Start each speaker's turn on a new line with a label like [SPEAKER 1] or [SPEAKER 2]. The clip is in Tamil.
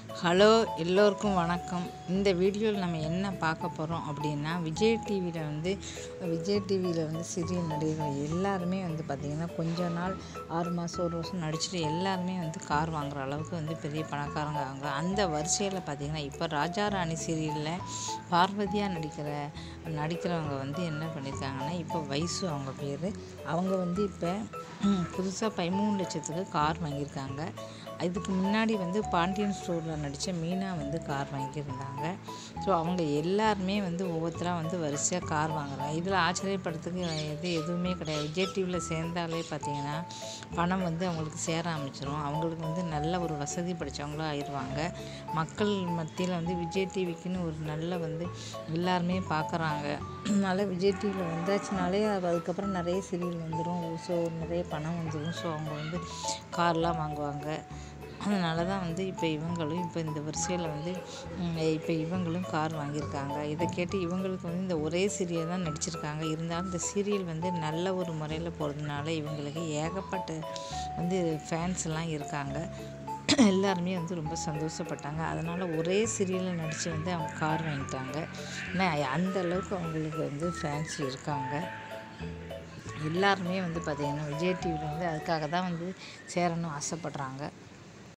[SPEAKER 1] ஹலோ எல்லோருக்கும் வணக்கம் இந்த வீடியோவில் நம்ம என்ன பார்க்க போகிறோம் அப்படின்னா விஜய் டிவியில் வந்து விஜய் டிவியில் வந்து சீரியல் நடிகர்கள் எல்லாருமே வந்து பார்த்திங்கன்னா கொஞ்ச நாள் ஆறு மாதம் ஒரு வருஷம் நடிச்சுட்டு எல்லாருமே வந்து கார் வாங்குற அளவுக்கு வந்து பெரிய பணக்காரங்க அவங்க அந்த வரிசையில் பார்த்திங்கன்னா இப்போ ராஜா ராணி சீரியலில் பார்வதியாக நடிக்கிற நடிக்கிறவங்க வந்து என்ன பண்ணியிருக்காங்கன்னா இப்போ வயசு அவங்க பேர் அவங்க வந்து இப்போ புதுசாக பதிமூணு லட்சத்துக்கு கார் வாங்கியிருக்காங்க இதுக்கு முன்னாடி வந்து பாண்டியன் ஸ்டோரில் நடித்த மீனா வந்து கார் வாங்கியிருந்தாங்க ஸோ அவங்க எல்லாருமே வந்து ஒவ்வொருத்தராக வந்து வரிசையாக கார் வாங்குறாங்க இதில் ஆச்சரியப்படுறதுக்கு எது எதுவுமே கிடையாது விஜய் டிவியில் சேர்ந்தாலே பார்த்தீங்கன்னா பணம் வந்து அவங்களுக்கு சேர ஆரம்பிச்சிடும் அவங்களுக்கு வந்து நல்ல ஒரு வசதி படித்தவங்களும் ஆயிடுவாங்க மக்கள் மத்தியில் வந்து விஜய் டிவிக்குன்னு ஒரு நல்ல வந்து எல்லாருமே பார்க்குறாங்க அதனால் விஜய் டிவியில் வந்தாச்சுனாலே அதுக்கப்புறம் நிறைய சீரியல் வந்துடும் ஸோ நிறைய பணம் வந்துடும் ஸோ அவங்க வந்து கார்லாம் வாங்குவாங்க அதனால தான் வந்து இப்போ இவங்களும் இப்போ இந்த வரிசையில் வந்து இப்போ இவங்களும் கார் வாங்கியிருக்காங்க இதை கேட்டு இவங்களுக்கு வந்து இந்த ஒரே சீரியல் தான் நடிச்சிருக்காங்க இருந்தாலும் இந்த சீரியல் வந்து நல்ல ஒரு முறையில் போகிறதுனால இவங்களுக்கு ஏகப்பட்ட வந்து ஃபேன்ஸ் எல்லாம் இருக்காங்க எல்லாருமே வந்து ரொம்ப சந்தோஷப்பட்டாங்க அதனால் ஒரே சீரியலில் நடித்து வந்து அவங்க கார் வாங்கிட்டாங்க ஆனால் அந்த அளவுக்கு அவங்களுக்கு வந்து ஃபேன்ஸ் இருக்காங்க எல்லாருமே வந்து பார்த்திங்கன்னா விஜய் டிவியில் வந்து அதுக்காக தான் வந்து சேரணும் ஆசைப்பட்றாங்க